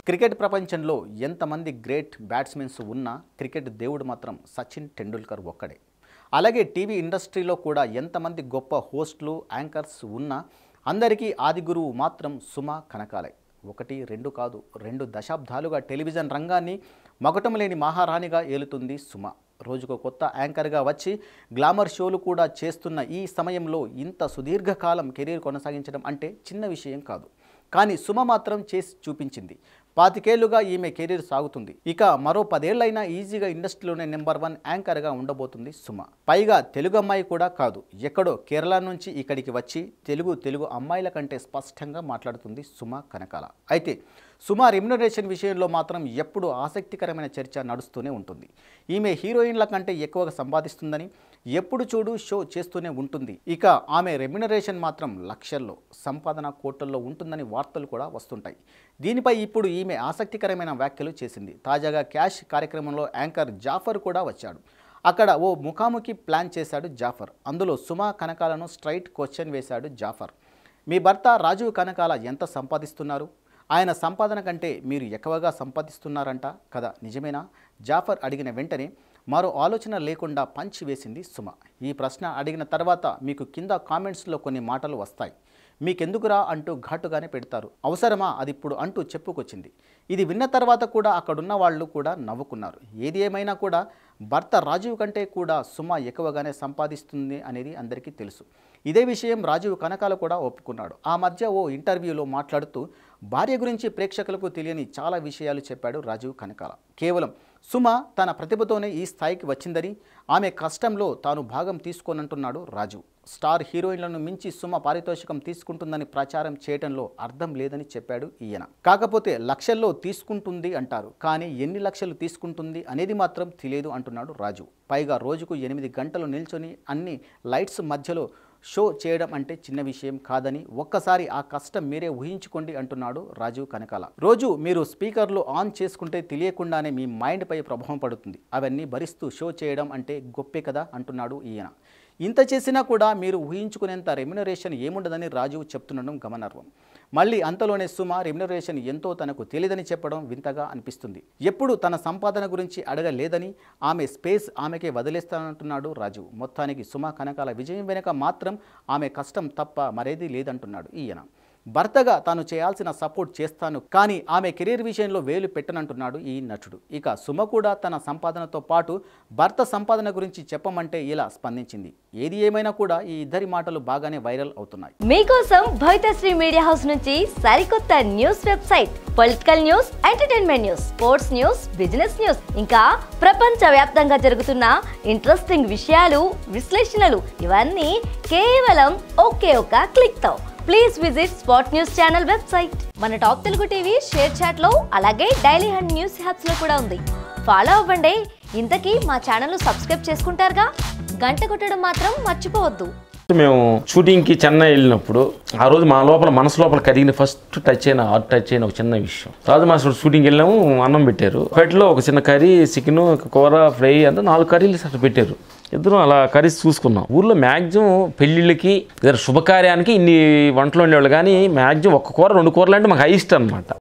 cricket ప్రపంచంలో ఎంతమంది great batsmen ఉన్నా క్రికెట్ దేవుడు మాత్రం సచిన్ టెండూల్కర్ ఒక్కడే అలాగే టీవీ ఇండస్ట్రీలో కూడా ఎంతమంది గొప్ప హోస్టులు యాంకర్స్ ఉన్నా అందరికీ ఆది గురువు మాత్రం సుమ కనకాలే ఒకటి రెండు కాదు రెండు దశాబ్దాలుగా టెలివిజన్ రంగాన్ని మగటం లేని మహారాణిగా ఏలుతుంది సుమ రోజుకో కొత్త యాంకర్గా వచ్చి గ్లామర్ షోలు కూడా చేస్తున్న ఈ సమయంలో ఇంత సుదీర్ఘకాలం కెరీర్ కొనసాగించడం అంటే చిన్న విషయం కాదు కానీ సుమ మాత్రం చేసి చూపించింది పాతికేళ్లుగా ఈమె కెరీర్ సాగుతుంది ఇక మరో పదేళ్లైనా ఈజీగా ఇండస్ట్రీలోనే నెంబర్ వన్ యాంకర్గా ఉండబోతుంది సుమ పైగా తెలుగు అమ్మాయి కూడా కాదు ఎక్కడో కేరళ నుంచి ఇక్కడికి వచ్చి తెలుగు తెలుగు అమ్మాయిల కంటే స్పష్టంగా మాట్లాడుతుంది సుమ కనకాల అయితే సుమ రెమ్యునరేషన్ విషయంలో మాత్రం ఎప్పుడు ఆసక్తికరమైన చర్చ నడుస్తూనే ఉంటుంది ఈమె హీరోయిన్ల కంటే ఎక్కువగా సంపాదిస్తుందని ఎప్పుడు చూడు షో చేస్తూనే ఉంటుంది ఇక ఆమె రెమ్యునరేషన్ మాత్రం లక్షల్లో సంపాదన కోట్లలో ఉంటుందని వార్తలు కూడా వస్తుంటాయి దీనిపై ఇప్పుడు ఈమె ఆసక్తికరమైన వ్యాఖ్యలు చేసింది తాజాగా క్యాష్ కార్యక్రమంలో యాంకర్ జాఫర్ కూడా వచ్చాడు అక్కడ ఓ ముఖాముఖి ప్లాన్ చేశాడు జాఫర్ అందులో సుమా కనకాలను స్ట్రైట్ క్వశ్చన్ వేశాడు జాఫర్ మీ భర్త రాజీవ్ కనకాల ఎంత సంపాదిస్తున్నారు ఆయన సంపాదన కంటే మీరు ఎక్కువగా సంపాదిస్తున్నారంట కదా నిజమేనా జాఫర్ అడిగిన వెంటనే మరో ఆలోచన లేకుండా పంచి వేసింది సుమ ఈ ప్రశ్న అడిగిన తర్వాత మీకు కింద కామెంట్స్లో కొన్ని మాటలు వస్తాయి మీకెందుకురా అంటూ ఘాటుగానే పెడతారు అవసరమా అది ఇప్పుడు అంటూ చెప్పుకొచ్చింది ఇది విన్న తర్వాత కూడా అక్కడున్న వాళ్ళు కూడా నవ్వుకున్నారు ఏది ఏమైనా కూడా భర్త రాజీవ్ కంటే కూడా సుమ ఎక్కువగానే సంపాదిస్తుంది అనేది అందరికీ తెలుసు ఇదే విషయం రాజీవ్ కనకాల కూడా ఒప్పుకున్నాడు ఆ మధ్య ఓ ఇంటర్వ్యూలో మాట్లాడుతూ భార్య గురించి ప్రేక్షకులకు తెలియని చాలా విషయాలు చెప్పాడు రాజీవ్ కనకాల కేవలం సుమ తన ప్రతిభతోనే ఈ స్థాయికి వచ్చిందని ఆమె కష్టంలో తాను భాగం తీసుకోనంటున్నాడు రాజు స్టార్ హీరోయిన్లను మించి సుమ పారితోషికం తీసుకుంటుందని ప్రచారం చేయడంలో అర్థం లేదని చెప్పాడు ఈయన కాకపోతే లక్షల్లో తీసుకుంటుంది అంటారు కానీ ఎన్ని లక్షలు తీసుకుంటుంది అనేది మాత్రం తెలియదు అంటున్నాడు రాజు పైగా రోజుకు ఎనిమిది గంటలు నిల్చొని అన్ని లైట్స్ మధ్యలో షో చేయడం అంటే చిన్న విషయం కాదని ఒక్కసారి ఆ కష్టం మీరే ఊహించుకోండి అంటున్నాడు రాజీవ్ కనకాల రోజు మీరు స్పీకర్లు ఆన్ చేసుకుంటే తెలియకుండానే మీ మైండ్ పై ప్రభావం పడుతుంది అవన్నీ భరిస్తూ షో చేయడం అంటే గొప్పే కదా అంటున్నాడు ఈయన ఇంత చేసినా కూడా మీరు ఊహించుకునేంత రెమ్యునరేషన్ ఏముండదని రాజు చెప్తుండడం గమనార్హం మళ్ళీ అంతలోనే సుమ రెమ్యునరేషన్ ఎంతో తనకు తెలియదని చెప్పడం వింతగా అనిపిస్తుంది ఎప్పుడు తన సంపాదన గురించి అడగలేదని ఆమె స్పేస్ ఆమెకే వదిలేస్తానంటున్నాడు రాజు మొత్తానికి సుమ కనకాల విజయం వెనుక మాత్రం ఆమె కష్టం తప్ప మరేదీ లేదంటున్నాడు ఈయన భర్తగా తాను చేయాల్సిన సపోర్ట్ చేస్తాను కానీ ఆమె కెరీర్ విషయంలో వేలు పెట్టనంటున్నాడు ఈ నటుడు ఇక సుమ కూడా తన సంపాదనతో పాటు భర్త సంపాదన గురించి చెప్పమంటే ఇలా స్పందించింది ఏది ఏమైనా కూడా ఈ ఇద్దరి మాటలు బాగానే వైరల్ అవుతున్నాయి మీకోసం భవితశ్రీ మీడియా హౌస్ నుంచి సరికొత్త news website political news entertainment news sports news business news ఇంకా ప్రపంచ వ్యాప్తంగా జరుగుతున్న ఇంట్రెస్టింగ్ విషయాలు విశ్లేషణలు ఇవన్నీ కేవలం ఒకే ఒక క్లిక్ తో please visit spot news channel website మన top Telugu TV ShareChat లో అలాగే డైలీ హండ్ న్యూస్ హ్యాప్స్ లో కూడా ఉంది ఫాలో అవ్వండి ఇంతకీ మా ఛానల్ సబ్స్క్రైబ్ చేసుకుంటారుగా గంట కొట్టడం మాత్రం మర్చిపోవద్దు మేము షూటింగ్కి చెన్నై వెళ్ళినప్పుడు ఆ రోజు మా లోపల మనసు లోపల కరిగిన ఫస్ట్ టచ్ అయిన హార్ట్ టచ్ అయిన ఒక చిన్న విషయం రాజు మాస్టర్ షూటింగ్కి వెళ్ళాము అన్నం పెట్టారు ఒకటిలో ఒక చిన్న కర్రీ చికెన్ కూర ఫ్రై అంతా నాలుగు కర్రీలు అట్లా పెట్టారు ఇద్దరం అలా కర్రీస్ చూసుకున్నాం ఊర్లో మ్యాక్సిమం పెళ్ళిళ్ళకి ఏదైనా శుభకార్యానికి ఇన్ని వంటలు ఉండేవాళ్ళు కానీ మ్యాక్సిమం ఒక్క కూర రెండు కూరలు అంటే మాకు హైస్ట్ అనమాట